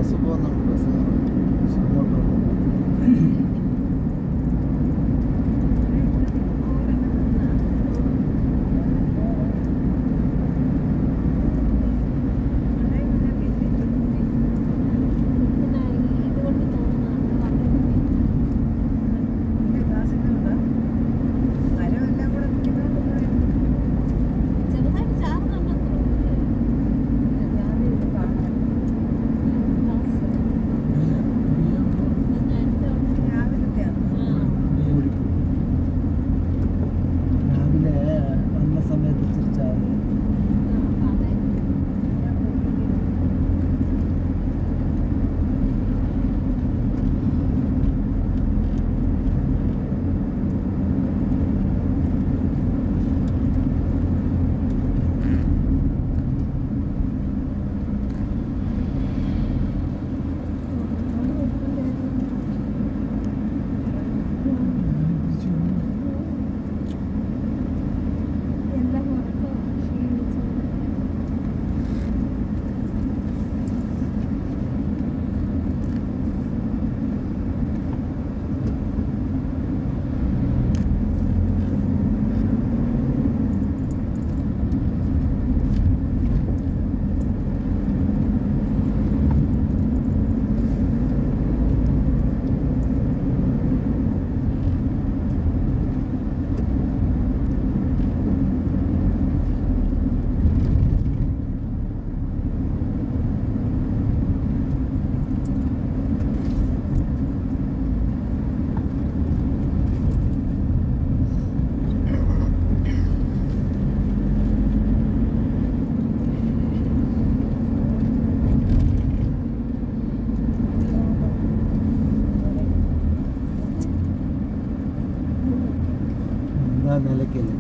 Bus പോകുന്നുണ്ട് bus ഇങ്ങോട്ട് ചെറുതായിട്ട് ചാർന്നുണ്ടെന്ന് രാവിലെ വന്ന സമയത്ത് തിരിച്ചാൽ എല്ലാം ഉറക്കം ക്ഷീണിച്ചു എന്താ നിലയ്ക്കല്ലേ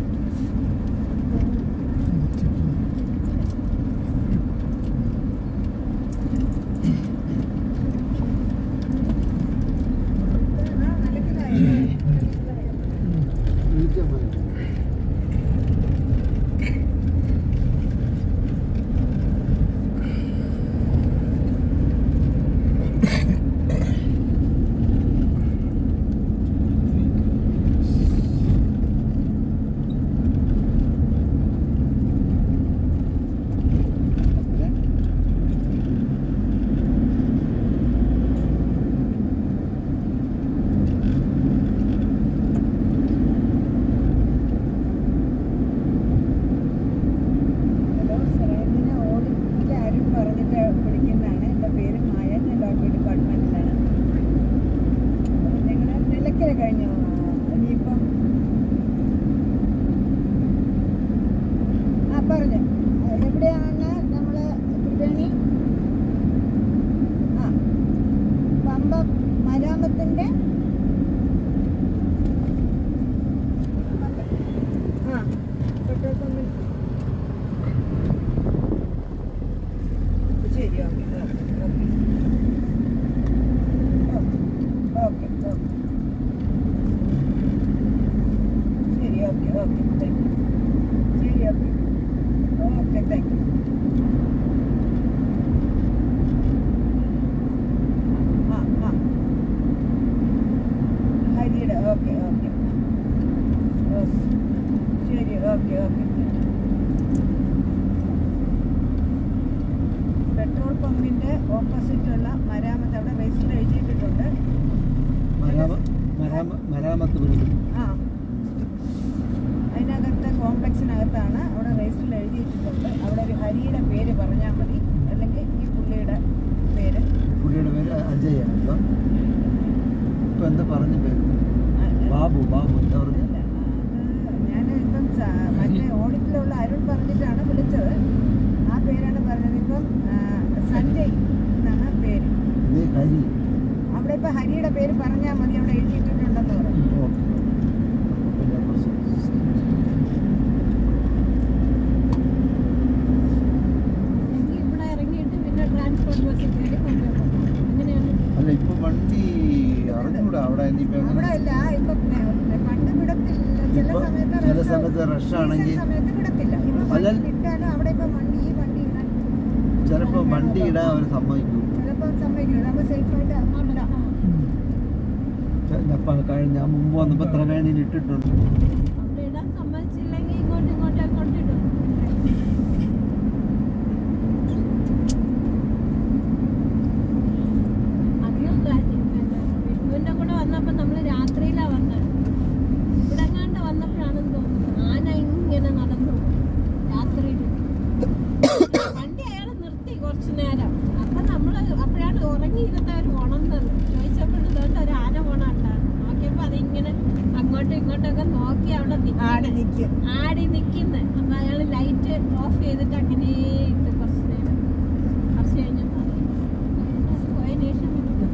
വിളിക്കാൻ പറയും ഹലോ സറേന്ദിനെ ഓഡിറ്റിൽ ആരും പറഞ്ഞിട്ട് വിളിക്കുന്നതാണ് എൻ്റെ പേര് മായ ഞാൻ ഡോക്ടർ ഡിപ്പാർട്ട്മെൻറ്റിലാണ് ഞങ്ങളുടെ നിലയ്ക്കൽ കഴിഞ്ഞു ഇനിയിപ്പം ആ പറഞ്ഞു എവിടെയാണ് നമ്മൾ ത്രിവേണി ആ പമ്പ മരാമത്തിൻ്റെ ആ പെട്രോൾ പമ്പിൽ ശരി ഓക്കെ ഓക്കെ ഓക്കെ ശരി ഓക്കെ ഓക്കെ താങ്ക് യു ശരി ഓക്കെ ഓക്കെ താങ്ക് യു ആ ആ ഹരിയുടെ ഓക്കെ ഓക്കെ ഓക്കെ ശരി ഓക്കെ ഓക്കെ പെട്രോൾ പമ്പിന്റെ ഓപ്പോസിറ്റുള്ള മരാമത്ത് അവിടെ രജിസ്റ്റർ എഴുതിയിട്ടുണ്ട് മരാമ മരാമ മരാമത്ത് വിളിക്കും ആ അതിനകത്ത് കോംപ്ലക്സിനകത്താണ് അവിടെ രജിസ്റ്ററിൽ എഴുതിയിട്ടുണ്ട് അവിടെ ഒരു ഹരിയുടെ പേര് പറഞ്ഞാൽ മതി അല്ലെങ്കിൽ ഈ പുള്ളിയുടെ പേര് പുള്ളിയുടെ പേര് അജയാണ് കേട്ടോ ഇപ്പൊ എന്താ പറഞ്ഞ പേര് ആ, ബാബു ബാബു എന്താ പറഞ്ഞു അല്ല, അത് ഞാൻ ഇപ്പം സ- മറ്റേ ഓഡിറ്റിലുള്ള അരുൺ പറഞ്ഞിട്ടാണ് വിളിച്ചത് ആ പേരാണ് പറഞ്ഞത് ഇപ്പം ആ, സഞ്ജയ് എന്നാണ് പേര് ഇത് ഹരി അവിടെ ഇപ്പൊ ഹരിയുടെ പേര് പറഞ്ഞാൽ മതി അവിടെ എഴുതിയിട്ടുണ്ടെന്ന് പറഞ്ഞു ഓക്കെ പിന്നെ പ്രശ്നം എനിക്ക് ഇവിടെ ഇറങ്ങിയിട്ട് പിന്നെ ട്രാൻസ്പോർട്ട് ബസ്സിൽ കയറി കൊണ്ടുപോകും അങ്ങനെയാണ് അല്ല ഇപ്പൊ വണ്ടി അറിഞ്ഞൂടാ അവിടെ ഇനിയിപ്പോ അവിടെ എങ്ങനെ അല്ല ഇപ്പൊ പണ്ട് വിടത്തില്ല ചില ഇപ്പൊ സമയത്ത് ചില rush- സമയത്ത് rush season ആണെങ്കിൽ- സമയത്ത് വിടത്തില്ല ഇപ്പൊ അല്ല- വണ്ടി വിട്ടാലും അവിടെ ഇപ്പൊ വണ്ടി ഈ വണ്ടി ഇടാൻ ചിലപ്പോ വണ്ടി ഇടാൻ അവർ സമ്മതിക്കും ചിലപ്പോ പോകാൻ സമ്മതിക്കില്ല നമ്മൾ സേഫായിട്ട് അവിടെ ഇടാം ആ. അപ്പം കഴിഞ്ഞ മുമ്പ് വന്നപ്പോൾ ത്രവേണിയിൽ ഇട്ടിട്ടുണ്ട് അവിടെ ഇടാൻ സമ്മതിച്ചില്ലെങ്കിൽ ഇങ്ങോട്ട് ഇങ്ങോട്ട് കൊണ്ടിടും അധികം കാര്യം എന്താ, വിഷ്ണുവിന്റെ കൂടെ വന്നപ്പോ നമ്മള് രാത്രിയിലാ വന്നത് ഇവിടെ എങ്ങാണ്ട് വന്നപ്പോഴാണെന്ന് തോന്നുന്നു ആന ഇങ്ങനെ നടന്നു രാത്രിയിൽ വണ്ടി അയാള് നിർത്തി കുറച്ചു നേരം അപ്പൊ നമ്മള് അപ്പോഴാണ് ഉറങ്ങിയിരുന്നവർ ഉണർന്നത് ചോദിച്ചപ്പോഴും ഇതുകൊണ്ട് ഒരു ആന പോണാട്ടാണ് നോക്കിയപ്പോ അതിങ്ങനെ അങ്ങോട്ടും ഇങ്ങോട്ടൊക്കെ നോക്കി അവിടെ ആടെ നിൽക്കുന്നു നിൽക്കും ആടി നിൽക്കുന്നു അപ്പൊ അയാള് ലൈറ്റ് ഓഫ് ചെയ്തിട്ട് അങ്ങനെ ഇട്ട് കുറച്ച് നേരം കുറച്ച് കഴിഞ്ഞ് മാറി. പോയതിന് ശേഷം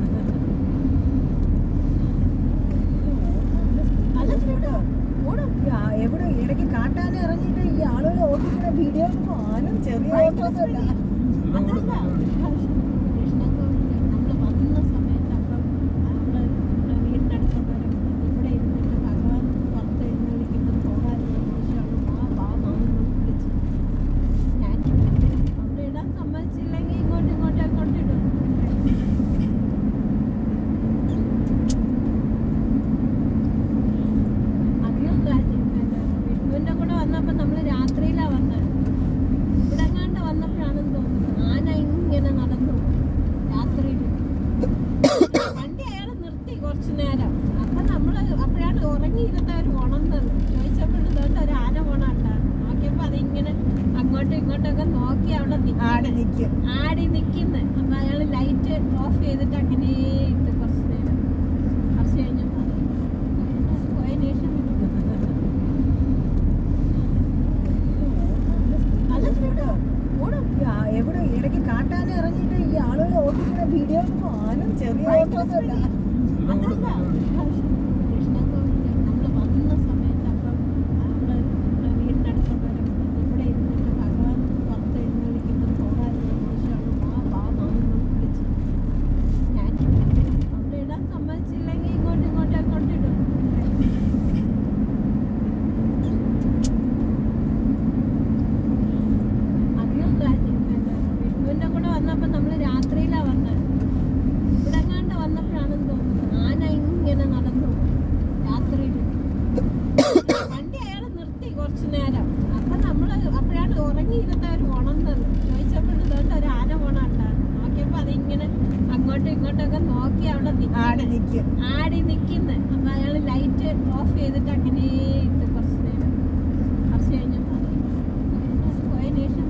നല്ല സ്പീഡ് ഓടും ആ, എവിടെ ഇടയ്ക്ക് കാട്ടാൻ ഇറങ്ങിയിട്ട് ഈ ആളുകൾ ഓടിക്കുന്ന വീഡിയോ ആനും ചെറിയ ഓട്ടമൊന്നുമല്ല അതല്ല. കൃഷ്ണൻകോവില് നമ്മള് വന്ന സമയത്ത് അപ്പം നമ്മള് ഇവിടെ വീടിന്റെ അടുത്തുള്ളവരൊക്കെ പറഞ്ഞു, ഇവിടെ ഇരുന്നിട്ട് ഭഗവാൻ പുറത്ത് എഴുന്നള്ളിക്കുമ്പോൾ പോകാനുള്ള മോശമാണ് വാ വാ മാമെന്ന് വിളിച്ചു ഞാൻ അവിടെ ഇടാൻ സമ്മതിച്ചില്ലെങ്കിൽ ഇങ്ങോട്ട് ഇങ്ങോട്ട് കൊണ്ടിടും അധികം കാര്യം എന്താ, വിഷ്ണുവിന്റെ കൂടെ വന്നപ്പോ നമ്മള് രാത്രിയിലാ വന്നത് ഇവിടെ എങ്ങാണ്ട് വന്നപ്പോഴാണെന്ന് തോന്നുന്നു ആന ഇങ്ങനെ നടന്നു രാത്രിയിൽ വണ്ടി അയാള് നിർത്തി കുറച്ചു നേരം അപ്പൊ നമ്മള് അപ്പോഴാണ് ഉറങ്ങിയിരുന്നവർ ഉണർന്നത് ചോദിച്ചപ്പോഴും ഇതുകൊണ്ട് ഒരു ആന പോണാട്ടാണ് നോക്കിയപ്പോ അതിങ്ങനെ അങ്ങോട്ടും ഇങ്ങോട്ടൊക്കെ നോക്കി അവിടെ ആടെ നിൽക്കുന്നു നിൽക്കും ആടി നിൽക്കുന്നു അപ്പൊ അയാള് ലൈറ്റ് ഓഫ് ചെയ്തിട്ട് അങ്ങനെ ഇട്ട് കുറച്ച് നേരം കുറച്ച് കഴിഞ്ഞ് മാറി. പോയതിന് ശേഷം നല്ല സ്പീഡ് ഓടും ആ, എവിടെ ഇടയ്ക്ക് കാട്ടാൻ ഇറങ്ങിയിട്ട് ഈ ആളുകൾ ഓടിക്കുന്ന വീഡിയോ ആനും ചെറിയ ഓട്ടമൊന്നുമല്ല അതല്ല. കൃഷ്ണൻകോവില് നമ്മള് വന്ന സമയത്ത് അപ്പം നമ്മള് ഇവിടെ വീടിന്റെ അടുത്തുള്ളവരൊക്കെ പറഞ്ഞു, ഇവിടെ ഇരുന്നിട്ട് ഭഗവാൻ പുറത്ത് എഴുന്നള്ളിക്കുമ്പോൾ പോകാനുള്ള മോശമാണ് വാ വാ മാമെന്ന് വിളിച്ചു ഞാൻ അവിടെ ഇടാൻ സമ്മതിച്ചില്ലെങ്കിൽ ഇങ്ങോട്ട് ഇങ്ങോട്ട് കൊണ്ടിടും അധികം കാര്യം എന്താ, വിഷ്ണുവിന്റെ കൂടെ വന്നപ്പോ നമ്മള് രാത്രിയിലാ വന്നത് ഇവിടെ എങ്ങാണ്ട് വന്നപ്പോഴാണെന്ന് തോന്നുന്നു ആന ഇങ്ങനെ നടന്നു രാത്രിയിൽ വണ്ടി അയാള് നിർത്തി കുറച്ചു നേരം അപ്പൊ നമ്മള് അപ്പോഴാണ് ഉറങ്ങിയിരുന്നവർ ഉണർന്നത് ചോദിച്ചപ്പോഴും ഇതുകൊണ്ട് ഒരു ആന പോണാട്ടാണ് നോക്കിയപ്പോ അതിങ്ങനെ അങ്ങോട്ടും ഇങ്ങോട്ടൊക്കെ നോക്കി അവിടെ ആടെ നിൽക്കുന്നു നിൽക്കും ആടി നിൽക്കുന്നു അപ്പൊ അയാള് ലൈറ്റ് ഓഫ് ചെയ്തിട്ട് അങ്ങനെ ഇട്ട് കുറച്ച് നേരം കുറച്ച് കഴിഞ്ഞ് മാറി. പോയതിന് ശേഷം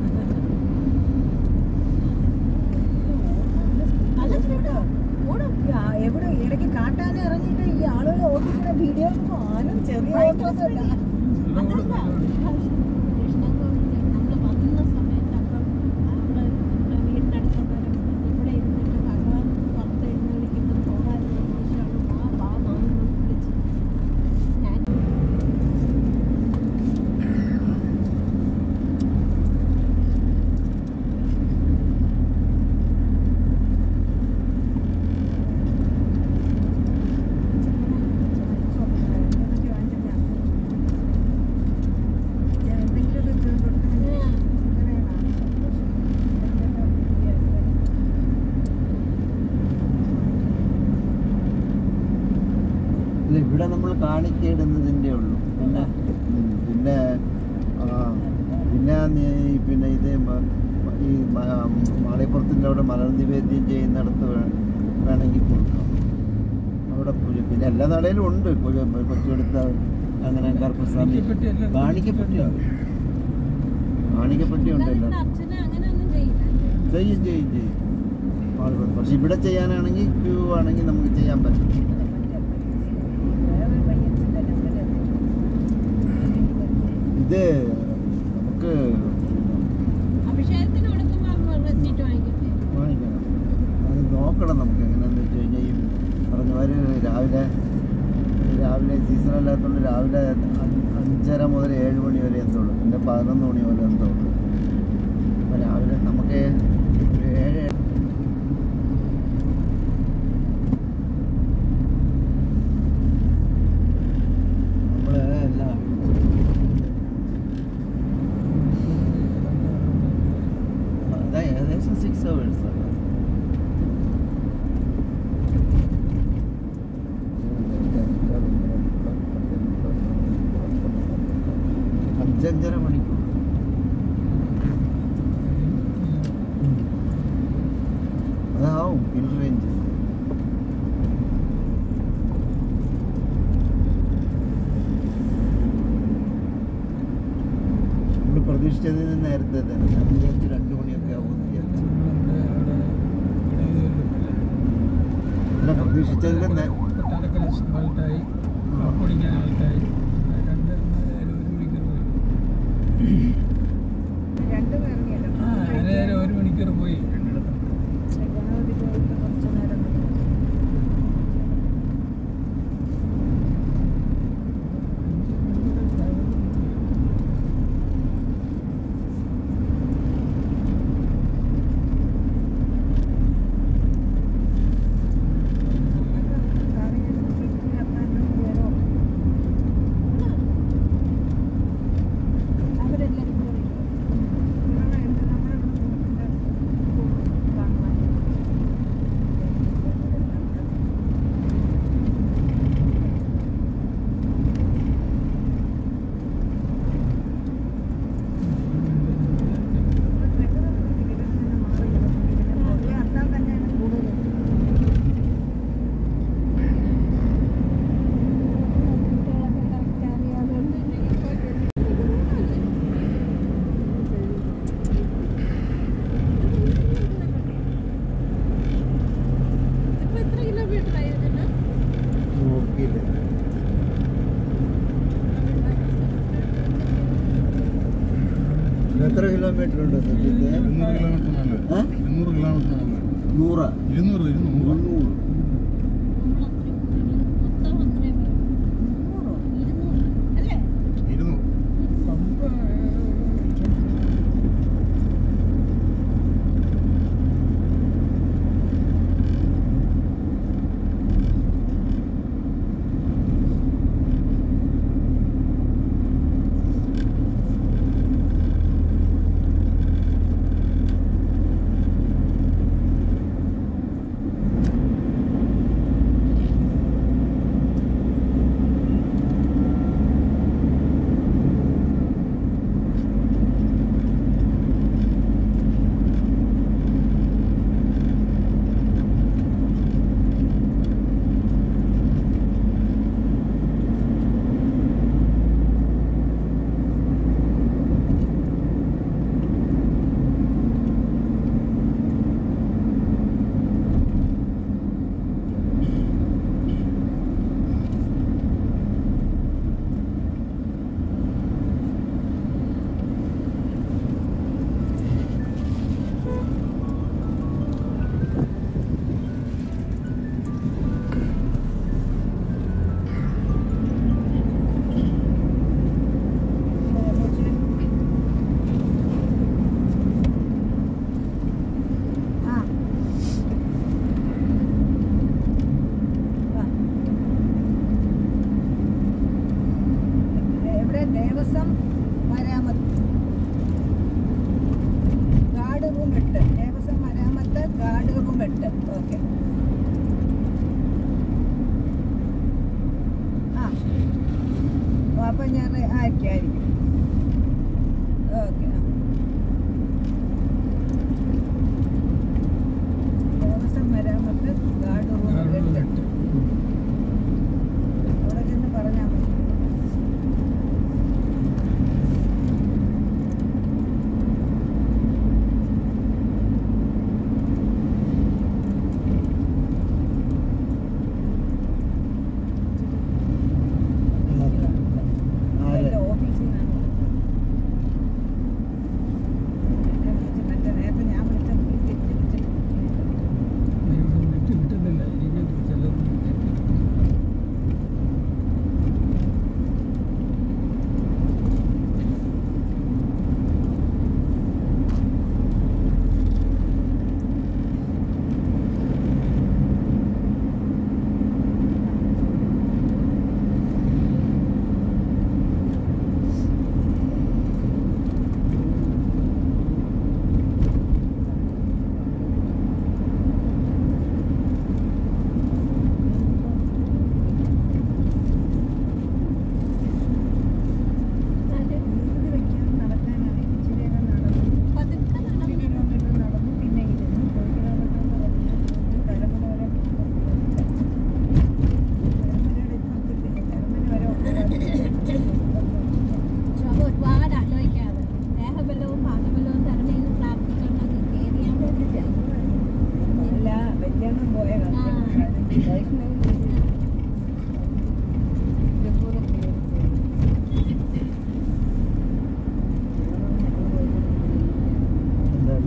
നല്ല സ്പീഡ് ഓടും ആ, എവിടെ ഇടയ്ക്ക് കാട്ടാൻ ഇറങ്ങിയിട്ട് ഈ ആളുകൾ ഓടിക്കുന്ന വീഡിയോ ആനും ചെറിയ ഓട്ടമൊന്നുമല്ല അതല്ല. കൃഷ്ണൻകോവില് നമ്മള് വന്ന സമയത്ത് അപ്പം നമ്മള് ഇവിടെ വീടിന്റെ അടുത്തുള്ളവരൊക്കെ പറഞ്ഞു, ഇവിടെ ഇരുന്നിട്ട് ഭഗവാൻ പുറത്ത് എഴുന്നള്ളിക്കുമ്പോൾ പോകാനുള്ള മോശമാണ് വാ വാ മാമെന്ന് വിളിച്ചു ഞാൻ ഇല്ല ഇവിടെ നമ്മൾ കാണിക്കേടുന്നതിൻ്റെ ഉള്ളൂ പിന്നെ ഉം, പിന്നെ ആ, പിന്നെ നീ- പിന്നെ ഇത് മ- ഈ മ- മാളിപ്പുറത്തിൻ്റെ അവിടെ മലർ നിവേദ്യം ചെയ്യുന്നിടത്ത് വേ- വേണമെങ്കിൽ കൊടുക്കാം അവിടെ പൂജ പിന്നെ എല്ലാ നടയിലും ഉണ്ട് പൂജ- കൊച്ചുകൊടുത്ത അങ്ങനെ കറുപ്പസ്വാമി കാണിക്കപ്പെട്ടിയുണ്ട് കാണിക്കപ്പെട്ടി ഉണ്ടല്ലോ ഇവിടെ അർച്ചന അങ്ങനെയൊന്നും ചെയ്യില്ല ചെയ്യും ചെയ്യും ചെയ്യും മാളിപ്പുറത്ത് പക്ഷെ ഇവിടെ ചെയ്യാനാണെങ്കിൽ ക്യൂ ആണെങ്കിൽ നമുക്ക് ചെയ്യാൻ പറ്റും ഇത് നമുക്ക് അഭിഷേകത്തിന് കൊടുക്കുമ്പോൾ റെസിറ്റ് വാങ്ങിക്കട്ടെ വാങ്ങിക്കണം അത് നോക്കണം നമുക്ക് എങ്ങനെയാണെന്ന് വെച്ച് കഴിഞ്ഞാൽ ഈ പറഞ്ഞമാര് രാവിലെ രാവിലെ സീസൺ അല്ലാത്തതുകൊണ്ട് രാവിലെ അഞ്ച് അഞ്ചര മുതൽ ഏഴ് മണി വരെ എത്തുള്ളൂ പിന്നെ പതിനൊന്ന് മണി വരെ എത്തുള്ളൂ അപ്പോൾ രാവിലെ നമുക്ക് ഒരു ഏഴ് നമ്മൾ എല്ലാം അതാ ഏകദേശം സിക്സ് അവേഴ്സ് ഉണ്ടാവും ഹിൽ റേഞ്ച് നമ്മൾ പ്രതീക്ഷിച്ചതിന് നേരത്തെ തന്നെ ഞാൻ വിചാരിച്ചു രണ്ട് മണിയൊക്കെ ആവുമെന്ന് വിചാരിച്ചു അല്ല പ്രതീക്ഷിച്ചതിൽ നേ- കൊട്ടാരക്കര ആൾട്ടായി കുടിക്കാൻ ആൾട്ടായി രണ്ട് ഒരു മണിക്കൂർ പോയി രണ്ടും ഇറങ്ങിയല്ലോ ആ ഏതായാലും ഒരു മണിക്കൂർ പോയി രണ്ടിടത്തും ഗണപതി പോയിട്ട് കുറച്ച് നേരം നിന്നു. കാറിൽ സീറ്റിൽ എത്താനും കയറോ അവരെല്ലാരും കൂടെ വരും. ഇവിടെ ഉണ്ട് നമ്മുടെ ഇവിടെ കാണുവാൻ പൊതുവെ അത്താൻ തന്നെയാണ് കൂടുതൽ കുട്ടികളൊക്കെ correct അറിയാവുന്നതുകൊണ്ട് തന്നെ ഇപ്പോൾ ചെറിയ ഇതിപ്പോ എത്ര കിലോമീറ്റർ ആയി ഇതിന്? നോക്കിയില്ല എത്ര കിലോമീറ്റർ ഉണ്ട് സത്യത്തെ ഇരുന്നൂറ് കിലോമീറ്റർ നല്ല ഏ? ഇരുന്നൂറ് കിലോമീറ്റർ നല്ല നൂറ് ഇരുന്നൂറ് ഇരുന്നൂറ് മുന്നൂറ് നമ്മൾ അത്രയും മൊത്തം അത്രയും നൂറോ ഇരുന്നൂറ് അല്ലേ ഇരുന്നൂറ് ആ വാ. എവിടെ ദേവസ്വം മരാമത്ത് ഗാർഡ് റൂം എട്ട് ദേവസ്വം മരാമത്ത് ഗാർഡ് റൂം എട്ട് ഓക്കെ ആ ഓ, അപ്പം ഞാൻ ആയിരിക്കും ആയിരിക്കും ഓക്കെ ആ ദേവസ്വം മരാമത്ത് ഗാർഡ് റൂം എട്ട് അവിടെ ചെന്ന് പറഞ്ഞാൽ മതി ആരെ? എൻ്റെ ഓഫീസിൽ നിന്നാണ്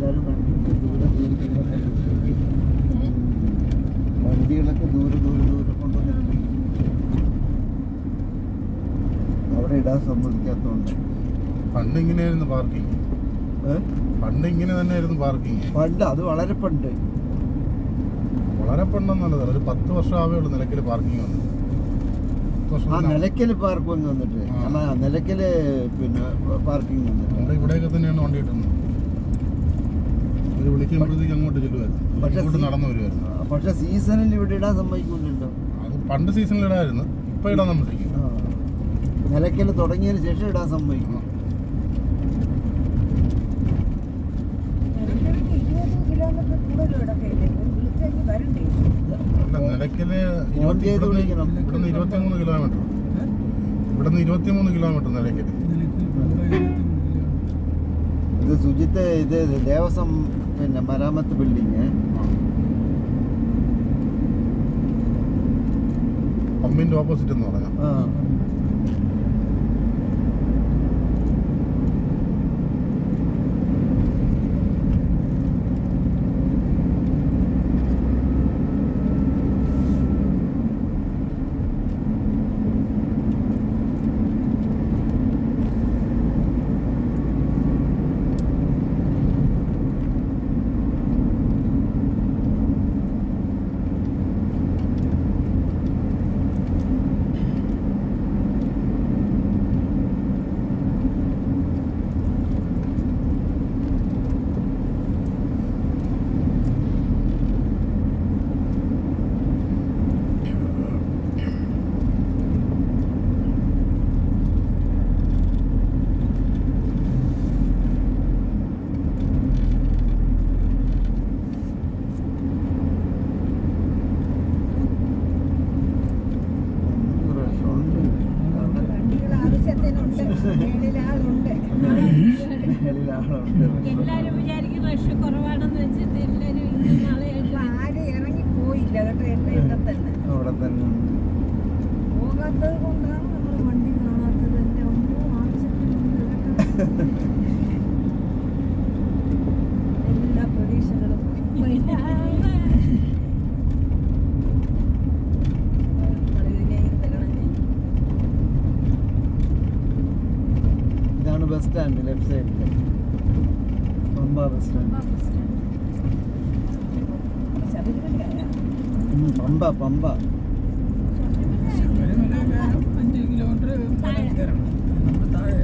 എല്ലാവരും വണ്ടി ദൂരെ ദൂരെ ദൂരെ വണ്ടികളൊക്കെ ദൂരെ ദൂരെ ദൂരെ കൊണ്ടുവന്നിട്ട് അവിടെ ഇടാൻ സമ്മതിക്കാത്തതുകൊണ്ട് പണ്ട് ഇങ്ങനെയായിരുന്നു പാർക്കിംഗ് ഏ? പണ്ട് ഇങ്ങനെ തന്നെയായിരുന്നു പാർക്കിംഗ് പണ്ട് അത് വളരെ പണ്ട് വളരെ പണ്ടെന്നുള്ളത് ഒരു പത്ത് വർഷം ആവേ ഉള്ളൂ നിലയ്ക്കൽ പാർക്കിംഗ് വന്നത് പത്ത് വർഷം ആ മുന്നേ. നിലയ്ക്കല് പാർക്കിംഗ് വന്നിട്ട് ആ. ആ നിലയ്ക്കല് പിന്നെ പാർക്കിംഗ് വന്നിട്ട് നമ്മുടെ ഇവിടെയൊക്കെ തന്നെയാണ് വണ്ടി കിട്ടുന്നത് ഒരു വിളിക്കുമ്പോഴത്തേക്ക് അങ്ങോട്ട് ചെല്ലുമായിരുന്നു പക്ഷെ ഇങ്ങോട്ട് സീ- നടന്നു വരുമായിരുന്നു ആ, പക്ഷെ സീസണിൽ ഇവിടെ ഇടാൻ സമ്മതിക്കൂലല്ലോ അത് പണ്ട് സീസണിൽ ഇടായിരുന്നു ഇപ്പൊ ഇടാൻ സമ്മതിക്കും ആ. നിലയ്ക്കല് തുടങ്ങിയതിന് ശേഷം ഇടാൻ സമ്മതിക്കും ഇടയ്ക്കിടയ്ക്ക് ഇരുപത് കിലോമീറ്റർ കൂടുതലും ഇടയ്ക്ക് ഇല്ലേ വിളിച്ചേക്ക് വരണ്ടേ അല്ല നിലയ്ക്കല് ഫോൺ ചെയ്ത് ഇവിടുന്ന് വിളിക്കണം. ഇവിടുന്ന് ഇരുപത്തിമൂന്ന് കിലോമീറ്റർ ഇവിടുന്ന് ഇരുപത്തിമൂന്ന് കിലോമീറ്റർ നിലയ്ക്കല് നിലയ്ക്കൽ പമ്പ ഇരുപത്തിമൂന്ന് കിലോമീറ്റർ ഇത് സുജിത്ത് ഇത് ദേവസ്വം പിന്നെ മരാമത്ത് ബിൽഡിങ് പമ്പിന്റെ ഓപ്പോസിറ്റ് എന്ന് പറഞ്ഞാൽ ആ റെസ്റ്റോറൻറ്റ് വണ്ടികൾ ആവശ്യത്തിനുണ്ട് മേളിൽ ആളുണ്ട് മേളിൽ ആളുണ്ട് എല്ലാരും വിചാരിക്കും റഷ് കുറവാണെന്ന് വെച്ചിട്ട് എല്ലാരും ഇന്ന് നാളെ ഇപ്പൊ ആരും ഇറങ്ങി പോയില്ല കേട്ടോ എല്ലാം ഇവിടെ തന്നെ അവിടെ തന്നെ ഉണ്ട് പോകാത്തത് കൊണ്ടാണ് നമ്മൾ വണ്ടി കാണാത്തത് എൻ്റെ ഒന്നും ആവശ്യത്തിനുണ്ട് കേട്ടോ എല്ലാ പ്രതീക്ഷകളും നമ്മളിതിനെയും തരണം ചെയ്യും ഇതാണ് ബസ് സ്റ്റാൻഡ് ലെഫ്റ്റ് സൈഡിൽ പമ്പ ബസ് സ്റ്റാൻഡ് ശബരിമലയായ ഉം, പമ്പ പമ്പ ശബരിമല കയറും അഞ്ച് കിലോമീറ്റർ മല കയറണം നമ്മുടെ താഴെ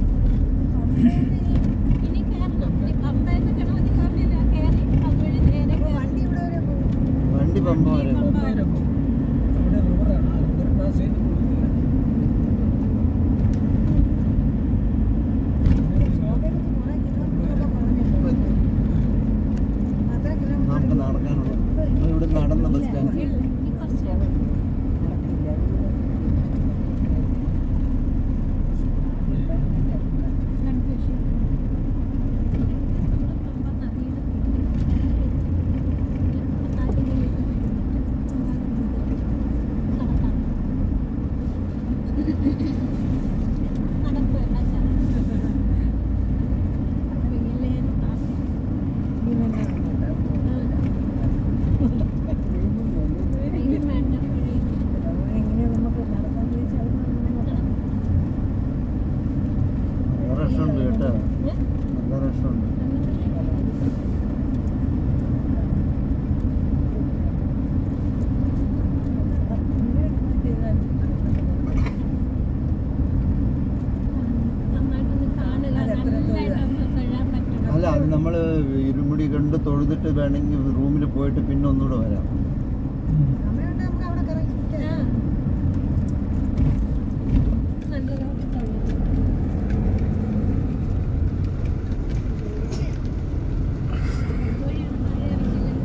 ഇനി കയറണം ഇനി പമ്പയെന്ന് ഗണപതി കോവിലിൽ കയറി അതുവഴി നേരെ അപ്പൊ കയറി. വണ്ടി ഇവിടെ വരെ പോകും വണ്ടി പമ്പ വരെ പമ്പ വരെ പോകും അവിടെ റിവറാണ് ആ റിവർ ക്രോസ് ചെയ്ത് പോകുന്നത് ശോഭനക്ക് കുറെ കിലോമീറ്ററൊക്കെ പറഞ്ഞിട്ടുണ്ട് അത്ര നമുക്ക് കിലോമീറ്റർ നടക്കാനുള്ളൂ നമ്മൾ ഇവിടെ നടന്ന ബസ് സ്റ്റാൻഡ് ഇനി കുറച്ച് കൺഫ്യൂഷൻ പമ്പ നദിയുടെ നടപ്പ് എല്ലാം എങ്ങനെയാ നമുക്ക് നടക്കാൻ ചോദിച്ചാൽ നല്ല രസമുണ്ട് കേട്ടോ നല്ല രസമുണ്ട് നന്നായിട്ടൊന്ന് കാണുക നന്നായിട്ടൊന്ന് തൊഴാൻ പറ്റണം അല്ല അത് നമ്മൾ ഇരുമുടി കണ്ട് തൊഴുതിട്ട് വേണമെങ്കിൽ റൂമിൽ പോയിട്ട് പിന്നെ ഒന്നുകൂടെ വരാം സമയമുണ്ട് നമുക്ക് അവിടെ കറങ്ങി ആ. നല്ലതായിട്ട് തൊഴുതു. ഇതുവഴിയാണ് മഴ ഇറങ്ങിയത്.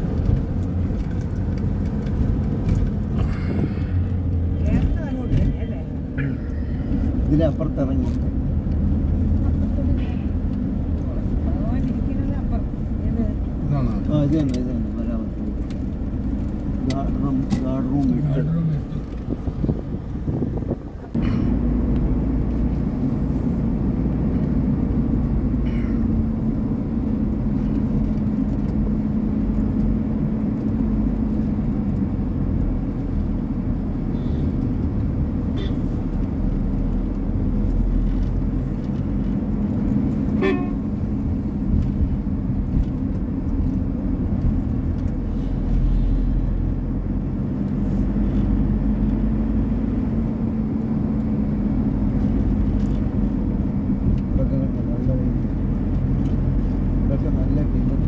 കേരളം അങ്ങോട്ട് തന്നെ അല്ലേ ഇതിലപ്പുറത്തിറങ്ങി അപ്പുറത്തോട്ട് കയറി. ഭഗവാൻ ഇരിക്കുന്നത് അപ്പുറം ഇത് ഇതാണ് ആ ഇത് തന്നെ ഇത് തന്നെ വരാമത്ത് ഗാർഡ് റൂം ഗാർഡ് റൂം ഇട്ട് ബെഡ്റൂം ഇട്ട് ഇതൊക്കെ നല്ല ക്ലീൻ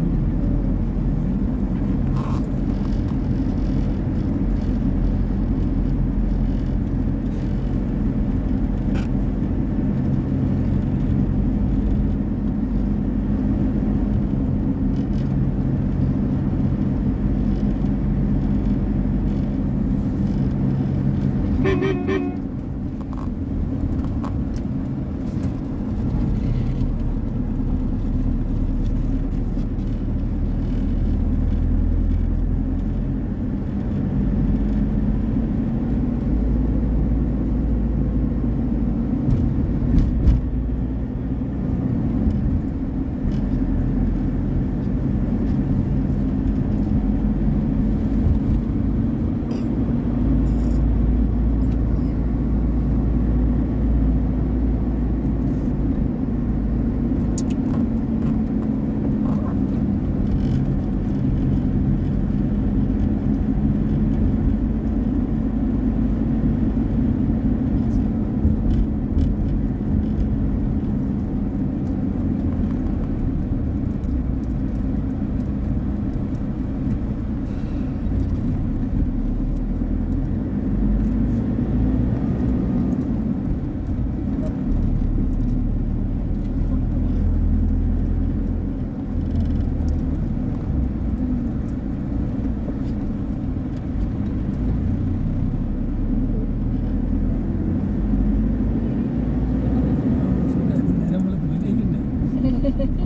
നേരം വെളുപ്പിലേക്ക്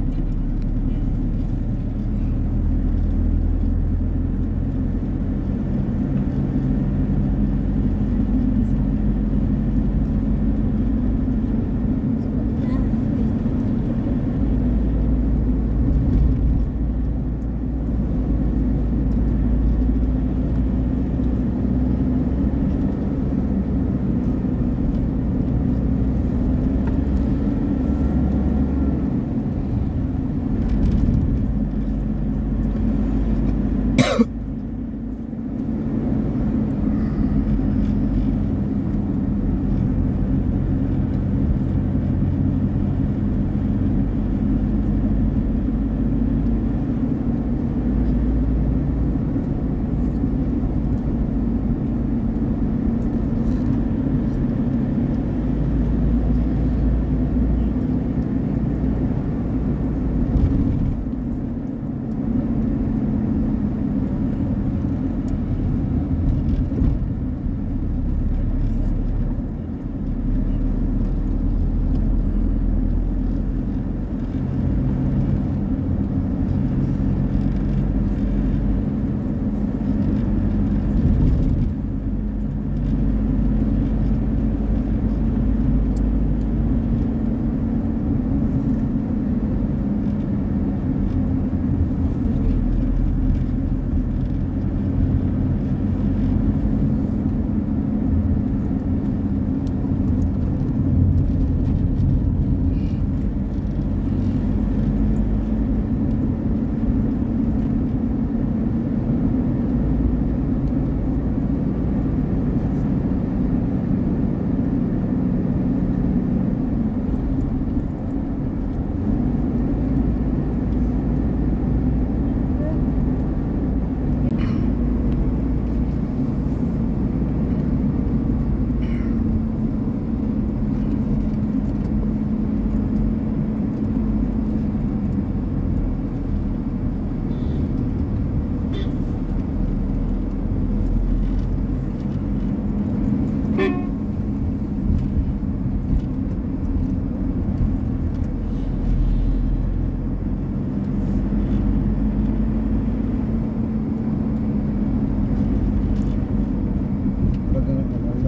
ഇതൊക്കെ നല്ല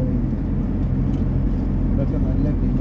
ഇതൊക്കെ നല്ല ക്ലീൻ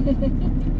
ആ